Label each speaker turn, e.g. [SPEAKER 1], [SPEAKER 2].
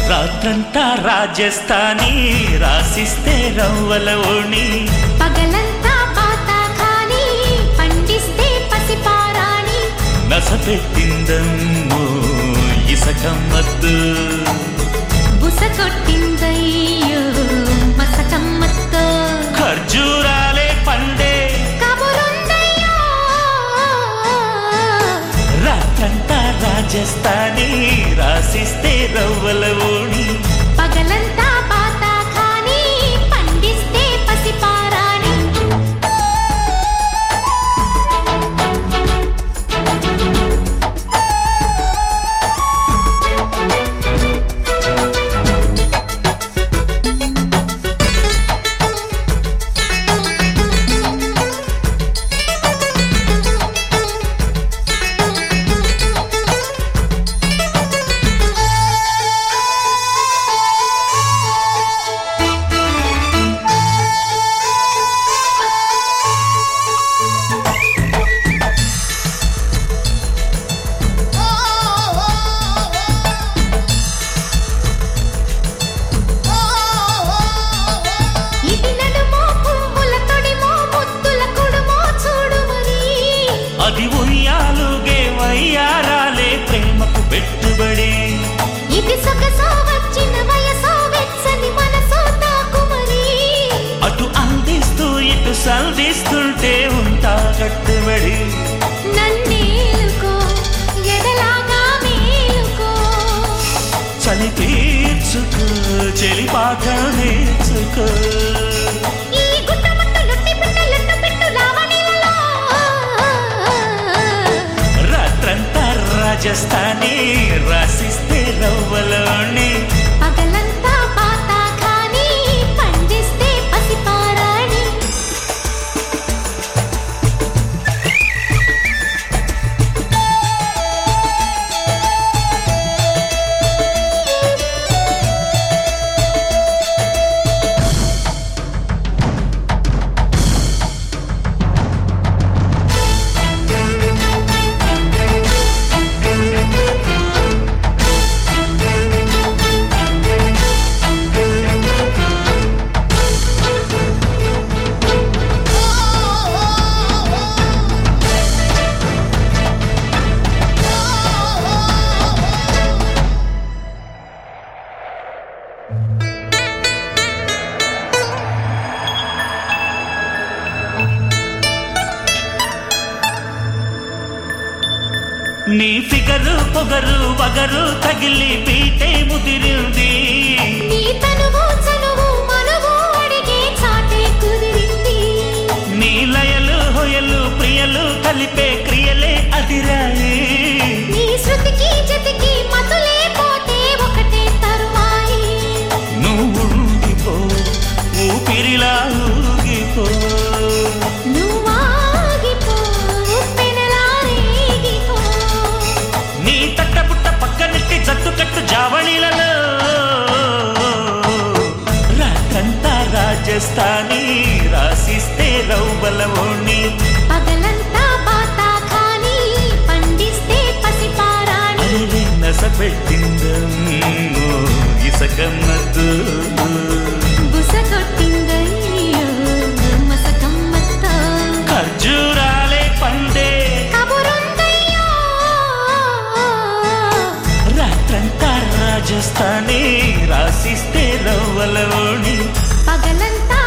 [SPEAKER 1] రాత్రంతా రాజస్థానీ రాసిస్తే రవ్వల ఓణి
[SPEAKER 2] పగలంతా పాత ఖాని పండిస్తే పసిపారాణి
[SPEAKER 1] నసపెట్టిందమ్మో ఇసకమ్మద్దు
[SPEAKER 2] బుస కొట్టిందయ్యో మసకమ్మతో
[SPEAKER 1] ఖర్జూరాలే పండే
[SPEAKER 2] కబురుందయ్యో
[SPEAKER 1] రాత్రంతా రాజస్థానీ రాసిస్తే రవ్వల ఓణి
[SPEAKER 2] పగలంతా పాత ఖాని పండిస్తే పసిపారాణి ఇది నడుమో పువ్వుల తొడిమో ముద్దుల కుడుమో చూడు మరి
[SPEAKER 1] అది ఉయ్యాలుగే వయ్యారాలే ప్రేమకు పెట్టుబడి
[SPEAKER 2] ఇది సొగసో వచ్చిన వయసో వెచ్చని మనసో తాకుమరి
[SPEAKER 1] అటు అందిస్తూ ఇటు సంధిస్తుంటే ఉంటా కట్టుబడి
[SPEAKER 2] నన్నేలుకో ఎదలాగా మేలుకో
[SPEAKER 1] చలి తీర్చుకో చెలి పాట నేర్చుకో
[SPEAKER 2] ఈ గుట్టముట్టు లొట్టి పెట్టు లొట్టు పెట్టు లావణిలలో
[SPEAKER 1] రాత్రంతా రాజస్థానీ రాసిస్తే రవ్వలోని
[SPEAKER 2] పగలంతా పాత ఖాని పండిస్తే పసిపారాణి
[SPEAKER 1] నీ ఫిగరు పొగరు వగరు తగిలి పీటే ముదిరింది
[SPEAKER 2] నీ తనువు చనువు మనువు అడిగే చాటే కుదిరింది
[SPEAKER 1] నీ లయలు హొయలు ప్రియలు కలిపే క్రియలే అదిరాయి
[SPEAKER 2] నీ శృతికి జతికి మతులే పోతే ఒకటే తరువాయి
[SPEAKER 1] నువ్వు ఉండిపో ఊపిరిలా ఊగిపో
[SPEAKER 2] నువ్వాగిపో పెనలా రేగిపో
[SPEAKER 1] నీ తట్టపుట్ట పక్కనెట్టి జట్టు కట్టు జావళీలలో రాత్రంతా రాజస్థానీ రాసిస్తే రవ్వల ఓణి
[SPEAKER 2] పగలంతా పాత ఖాని పండిస్తే పసిపారాణి
[SPEAKER 1] అరే నసపెట్టిందమ్మో ఇసకమ్మద్దు
[SPEAKER 2] బుస కొట్టిందయ్యో మసకమ్మతో
[SPEAKER 1] ఖర్జూరాలే పండే
[SPEAKER 2] కబురుందయ్యో
[SPEAKER 1] రాత్రంతా రాజస్థానీ రాసిస్తే రవ్వల ఓణి
[SPEAKER 2] పగలంతా